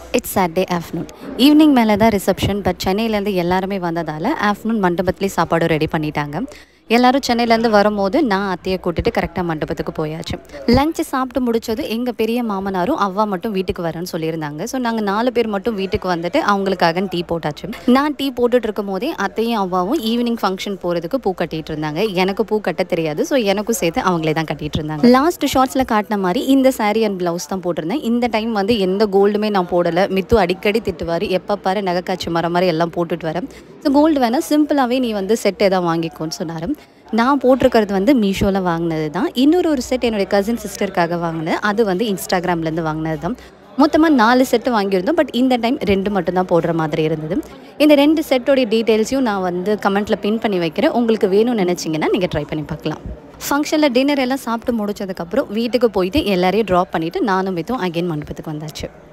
it's Saturday afternoon evening மேலே தான் reception but சென்னையிலேருந்து எல்லாருமே வந்ததால் ஆஃப்டர்நூன் மண்டபத்துலேயே சாப்பாடு ரெடி பண்ணிட்டாங்க எல்லாரும் சென்னையிலேருந்து வரும்போது நான் அத்தையை கூட்டிட்டு கரெக்டாக மண்டபத்துக்கு போயாச்சு லஞ்சு சாப்பிட்டு முடிச்சது எங்கள் பெரிய மாமனாரும் அவ்வா மட்டும் வீட்டுக்கு வரேன்னு சொல்லியிருந்தாங்க ஸோ நாங்கள் நாலு பேர் மட்டும் வீட்டுக்கு வந்துட்டு அவங்களுக்காக டீ போட்டாச்சு நான் டீ போட்டுட்டு இருக்கும் போதே அத்தையும் அவ்வாவும் ஈவினிங் ஃபங்க்ஷன் போகிறதுக்கு பூ கட்டிட்டு இருந்தாங்க எனக்கு பூ கட்ட தெரியாது ஸோ எனக்கும் சேர்த்து அவங்களே தான் கட்டிட்டு இருந்தாங்க லாஸ்ட் ஷார்ட்ஸில் காட்டின மாதிரி இந்த saree அண்ட் ப்ளவுஸ் தான் போட்டிருந்தேன் இந்த டைம் வந்து எந்த கோல்டுமே நான் போடலை மித்து அடிக்கடி திட்டுவார் எப்போ பாரு நகை காய்ச்சி மரம் மாதிரி எல்லாம் போட்டுட்டு வரேன் ஸோ கோல்டு வேணால் சிம்பிளாகவே நீ வந்து செட் எதாவது வாங்கிக்கோன்னு சொன்னார் நான் போட்டிருக்கிறது வந்து மீஷோவில் வாங்கினது தான் இன்னொரு ஒரு செட் என்னுடைய கசின் சிஸ்டருக்காக வாங்கினது அது வந்து இன்ஸ்டாகிராம்லேருந்து வாங்கினது தான் மொத்தமாக நாலு செட்டு வாங்கியிருந்தோம் பட் இந்த டைம் ரெண்டு மட்டும்தான் போடுற மாதிரி இருந்தது இந்த ரெண்டு செட்டோடைய டீட்டெயில்ஸையும் நான் வந்து கமெண்ட்டில் பின் பண்ணி வைக்கிறேன் உங்களுக்கு வேணும்னு நினச்சிங்கன்னா நீங்கள் ட்ரை பண்ணி பார்க்கலாம் ஃபங்க்ஷனில் டின்னர் எல்லாம் சாப்பிட்டு முடிச்சதுக்கப்புறம் வீட்டுக்கு போயிட்டு எல்லாரையும் ட்ராப் பண்ணிவிட்டு நானும் மித்தும் அகைன் மண்டபத்துக்கு வந்தாச்சு